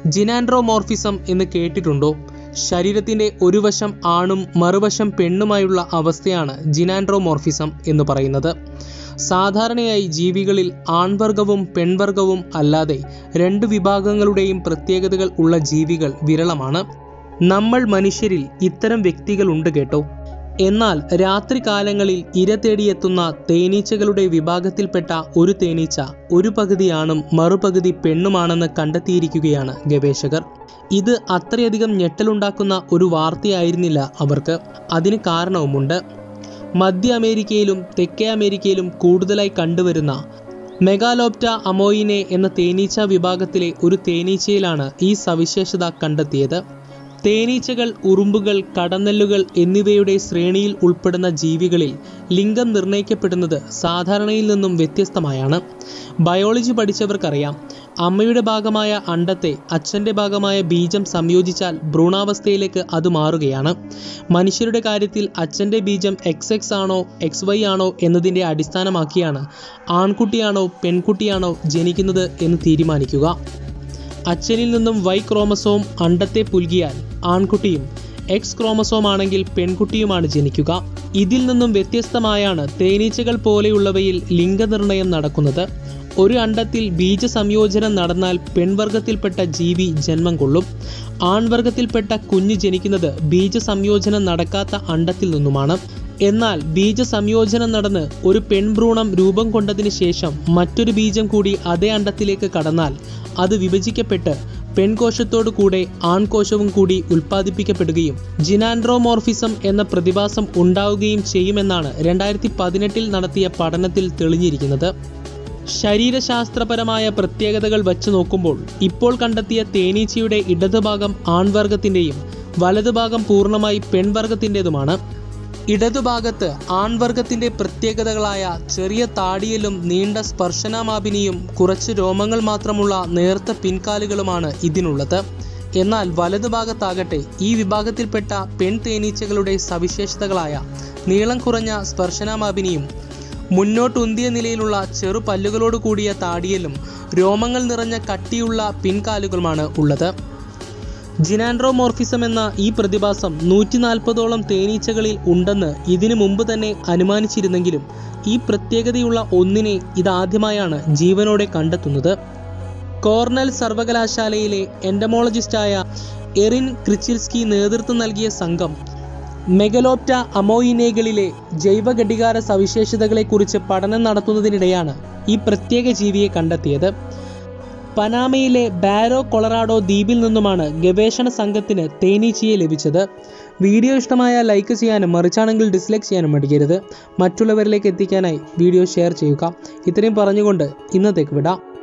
ജിനാൻഡ്രോമോർഫിസം എന്ന് കേട്ടിട്ടുണ്ടോ ശരീരത്തിന്റെ ഒരു വശം ആണും മറുവശം പെണ്ണുമായുള്ള അവസ്ഥയാണ് ജിനാൻഡ്രോമോർഫിസം എന്ന് പറയുന്നത് സാധാരണയായി ജീവികളിൽ ആൺവർഗവും പെൺവർഗവും അല്ലാതെ രണ്ട് വിഭാഗങ്ങളുടെയും പ്രത്യേകതകൾ ഉള്ള ജീവികൾ വിരളമാണ് നമ്മൾ മനുഷ്യരിൽ ഇത്തരം വ്യക്തികളുണ്ട് കേട്ടോ എന്നാൽ രാത്രികാലങ്ങളിൽ ഇര തേടിയെത്തുന്ന തേനീച്ചകളുടെ വിഭാഗത്തിൽപ്പെട്ട ഒരു തേനീച്ച ഒരു പകുതി ആണും മറുപകുതി പെണ്ണുമാണെന്ന് കണ്ടെത്തിയിരിക്കുകയാണ് ഗവേഷകർ ഇത് അത്രയധികം ഞെട്ടലുണ്ടാക്കുന്ന ഒരു വാർത്തയായിരുന്നില്ല അവർക്ക് അതിന് കാരണവുമുണ്ട് മധ്യ അമേരിക്കയിലും തെക്കേ അമേരിക്കയിലും കൂടുതലായി കണ്ടുവരുന്ന മെഗാലോപ്റ്റ അമോയിനെ എന്ന തേനീച്ച വിഭാഗത്തിലെ ഒരു തേനീച്ചയിലാണ് ഈ സവിശേഷത കണ്ടെത്തിയത് തേനീച്ചകൾ ഉറുമ്പുകൾ കടന്നല്ലുകൾ എന്നിവയുടെ ശ്രേണിയിൽ ഉൾപ്പെടുന്ന ജീവികളിൽ ലിംഗം നിർണ്ണയിക്കപ്പെടുന്നത് സാധാരണയിൽ നിന്നും വ്യത്യസ്തമായാണ് ബയോളജി പഠിച്ചവർക്കറിയാം അമ്മയുടെ ഭാഗമായ അണ്ടത്തെ അച്ഛൻ്റെ ഭാഗമായ ബീജം സംയോജിച്ചാൽ ഭ്രൂണാവസ്ഥയിലേക്ക് അത് മാറുകയാണ് മനുഷ്യരുടെ കാര്യത്തിൽ അച്ഛൻ്റെ ബീജം എക്സ് എക്സ് ആണോ എക്സ് വൈ ആണോ എന്നതിൻ്റെ അടിസ്ഥാനമാക്കിയാണ് ആൺകുട്ടിയാണോ പെൺകുട്ടിയാണോ ജനിക്കുന്നത് എന്ന് തീരുമാനിക്കുക അച്ഛനിൽ നിന്നും വൈ ക്രോമസോം അണ്ടത്തെ പുൽകിയാൽ ആൺകുട്ടിയും എക്സ് ക്രോമസോം ആണെങ്കിൽ പെൺകുട്ടിയുമാണ് ജനിക്കുക ഇതിൽ നിന്നും വ്യത്യസ്തമായാണ് തേനീച്ചകൾ പോലെയുള്ളവയിൽ ലിംഗനിർണയം നടക്കുന്നത് ഒരു അണ്ടത്തിൽ ബീജസംയോജനം നടന്നാൽ പെൺവർഗത്തിൽപ്പെട്ട ജീവി ജന്മം കൊള്ളും ആൺവർഗത്തിൽപ്പെട്ട കുഞ്ഞ് ജനിക്കുന്നത് ബീജസംയോജനം നടക്കാത്ത അണ്ടത്തിൽ നിന്നുമാണ് എന്നാൽ ബീജസംയോജനം നടന്ന് ഒരു പെൺഭ്രൂണം രൂപം കൊണ്ടതിന് ശേഷം മറ്റൊരു ബീജം കൂടി അതേ അണ്ടത്തിലേക്ക് കടന്നാൽ അത് വിഭജിക്കപ്പെട്ട് പെൺകോശത്തോടു കൂടെ ആൺകോശവും കൂടി ഉൽപ്പാദിപ്പിക്കപ്പെടുകയും ജിനാൻഡ്രോമോർഫിസം എന്ന പ്രതിഭാസം ഉണ്ടാവുകയും ചെയ്യുമെന്നാണ് രണ്ടായിരത്തി പതിനെട്ടിൽ നടത്തിയ പഠനത്തിൽ തെളിഞ്ഞിരിക്കുന്നത് ശരീരശാസ്ത്രപരമായ പ്രത്യേകതകൾ വച്ചു നോക്കുമ്പോൾ ഇപ്പോൾ കണ്ടെത്തിയ തേനീച്ചയുടെ ഇടതുഭാഗം ആൺവർഗത്തിൻ്റെയും വലതുഭാഗം പൂർണ്ണമായി പെൺവർഗത്തിൻ്റെതുമാണ് ഇടതുഭാഗത്ത് ആൺവർഗത്തിന്റെ പ്രത്യേകതകളായ ചെറിയ താടിയലും നീണ്ട സ്പർശനാമാപിനിയും കുറച്ച് രോമങ്ങൾ മാത്രമുള്ള നേർത്ത പിൻകാലുകളുമാണ് ഇതിനുള്ളത് എന്നാൽ വലതുഭാഗത്താകട്ടെ ഈ വിഭാഗത്തിൽപ്പെട്ട പെൺ തേനീച്ചകളുടെ സവിശേഷതകളായ നീളം കുറഞ്ഞ സ്പർശനാമാപിനിയും മുന്നോട്ടുന്തിയ നിലയിലുള്ള ചെറു പല്ലുകളോട് കൂടിയ താടിയലും രോമങ്ങൾ നിറഞ്ഞ കട്ടിയുള്ള പിൻകാലുകളുമാണ് ഉള്ളത് ജിനാൻഡ്രോമോർഫിസം എന്ന ഈ പ്രതിഭാസം നൂറ്റി നാൽപ്പതോളം തേനീച്ചകളിൽ ഉണ്ടെന്ന് ഇതിനു മുമ്പ് തന്നെ അനുമാനിച്ചിരുന്നെങ്കിലും ഈ പ്രത്യേകതയുള്ള ഒന്നിനെ ഇതാദ്യമായാണ് ജീവനോടെ കണ്ടെത്തുന്നത് കോർണൽ സർവകലാശാലയിലെ എൻഡമോളജിസ്റ്റായ എറിൻ ക്രിച്ചിൽസ്കി നേതൃത്വം നൽകിയ സംഘം മെഗലോപ്റ്റ അമോയിനേകളിലെ ജൈവഘടികാര സവിശേഷതകളെക്കുറിച്ച് പഠനം നടത്തുന്നതിനിടെയാണ് ഈ പ്രത്യേക ജീവിയെ കണ്ടെത്തിയത് പനാമയിലെ ബാരോ കൊളറാഡോ ദ്വീപിൽ നിന്നുമാണ് ഗവേഷണ സംഘത്തിന് തേനീച്ചയെ ലഭിച്ചത് വീഡിയോ ഇഷ്ടമായ ലൈക്ക് ചെയ്യാനും മറിച്ചാണെങ്കിൽ ഡിസ്ലൈക്ക് ചെയ്യാനും മടിക്കരുത് മറ്റുള്ളവരിലേക്ക് എത്തിക്കാനായി വീഡിയോ ഷെയർ ചെയ്യുക ഇത്രയും പറഞ്ഞുകൊണ്ട് ഇന്നത്തേക്ക് വിടാം